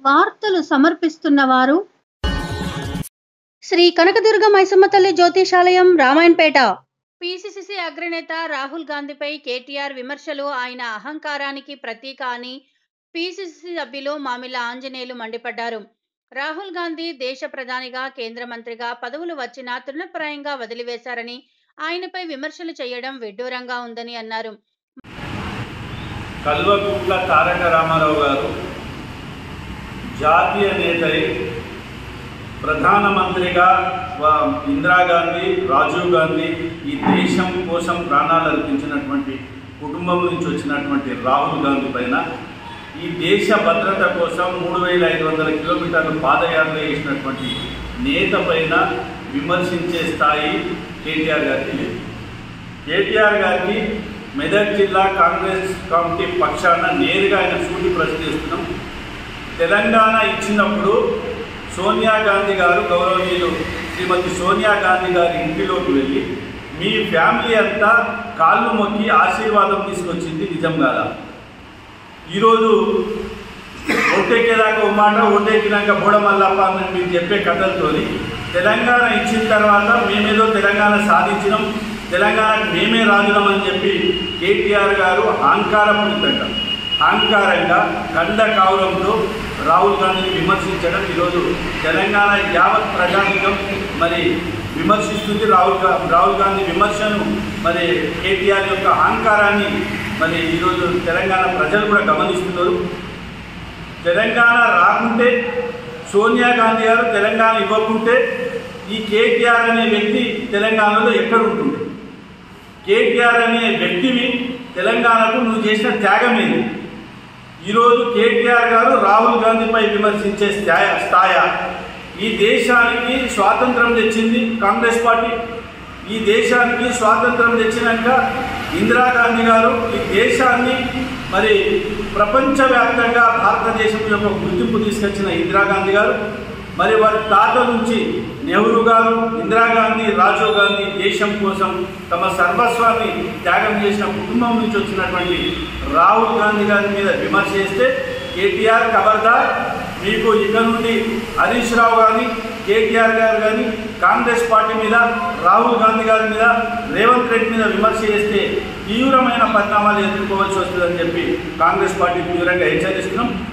వార్తలు సమర్పిస్తున్నవారు శ్రీ కనకదుర్గ మైసమ్మ తల్లి జ్యోతిషాలయం రామాయణపేట పిసిసిసి అగ్రనేత రాహుల్ గాంధీపై కేటీఆర్ విమర్శలు ఆయన అహంకారానికి ప్రతీక అని పిసిసిసి సభ్యులు మామిళ్ళ ఆంజనేయులు మండిపడ్డారు రాహుల్ గాంధీ దేశ ప్రధానిగా కేంద్ర మంత్రిగా పదవులు వచ్చినా తృణప్రాయంగా వదిలివేశారని ఆయనపై విమర్శలు చేయడం విడ్డూరంగా ఉందని అన్నారు కల్వకుంట్ల తారక రామారావు గారు జాతీయ నేతై ప్రధానమంత్రిగా వా- ఇందిరాగాంధీ రాజీవ్ గాంధీ ఈ దేశం కోసం ప్రాణాలు అర్పించినటువంటి కుటుంబం నుంచి వచ్చినటువంటి రాహుల్ గాంధీ పైన ఈ దేశ భద్రత కోసం మూడు వేల ఐదు వందల కిలోమీటర్లు పాదయాత్ర చేసినటువంటి నేత పైన విమర్శించే స్థాయి కేటీఆర్ గారికి లేదు కేటీఆర్ గారికి మెదక్ జిల్లా కాంగ్రెస్ కమిటీ పక్షాన నేరుగా ఆయన సూటి ప్రశ్నిస్తున్నాం తెలంగాణ ఇచ్చినప్పుడు సోనియా గాంధీ గారు గౌరవనీయులు శ్రీమతి సోనియా గాంధీ గారి ఇంటిలోకి వెళ్ళి మీ ఫ్యామిలీ అంతా కాళ్ళు మొక్కి ఆశీర్వాదం తీసుకొచ్చింది నిజం కాదా ఈరోజు ఒట్టెక్కేదాకా ఓ మాట ఒట్టెక్కినాక బోడమల్లప్ప అని మీరు చెప్పే కథలతోని తెలంగాణ ఇచ్చిన తర్వాత మేమేదో తెలంగాణ సాధించినాం తెలంగాణకు మేమే రాజులం అని చెప్పి కేటీఆర్ గారు అహంకారపూరితంగా అహంకారంగా కండ కావడంతో రాహుల్ గాంధీని విమర్శించడం ఈరోజు తెలంగాణ యావత్ ప్రజానికం మరి విమర్శిస్తుంది రాహుల్ గా రాహుల్ గాంధీ విమర్శను మరి కేటీఆర్ యొక్క అహంకారాన్ని మరి ఈరోజు తెలంగాణ ప్రజలు కూడా గమనిస్తున్నారు తెలంగాణ రాకుంటే సోనియా గాంధీ గారు తెలంగాణ ఇవ్వకుంటే ఈ కేటీఆర్ అనే వ్యక్తి తెలంగాణలో ఎక్కడ ఉంటుంది కేటీఆర్ అనే వ్యక్తిని తెలంగాణకు నువ్వు చేసిన త్యాగం ఏంది ఈరోజు కేటీఆర్ గారు రాహుల్ గాంధీపై విమర్శించే స్థాయి స్థాయ ఈ దేశానికి స్వాతంత్రం తెచ్చింది కాంగ్రెస్ పార్టీ ఈ దేశానికి స్వాతంత్రం తెచ్చినాక ఇందిరాగాంధీ గారు ఈ దేశాన్ని మరి ప్రపంచవ్యాప్తంగా భారతదేశం యొక్క గుర్తింపు తీసుకొచ్చిన ఇందిరాగాంధీ గారు మరి వారి తాత నుంచి నెహ్రూ గారు ఇందిరాగాంధీ రాజీవ్ గాంధీ దేశం కోసం తమ సర్వస్వాన్ని త్యాగం చేసిన కుటుంబం నుంచి వచ్చినటువంటి రాహుల్ గాంధీ గారి మీద విమర్శ చేస్తే కేటీఆర్ ఖబర్దార్ మీకు ఇక నుండి హరీష్ రావు కానీ కేటీఆర్ గారు కానీ కాంగ్రెస్ పార్టీ మీద రాహుల్ గాంధీ గారి మీద రేవంత్ రెడ్డి మీద విమర్శ చేస్తే తీవ్రమైన పరిణామాలు ఎదుర్కోవాల్సి వస్తుందని చెప్పి కాంగ్రెస్ పార్టీ తీవ్రంగా హెచ్చరిస్తున్నాం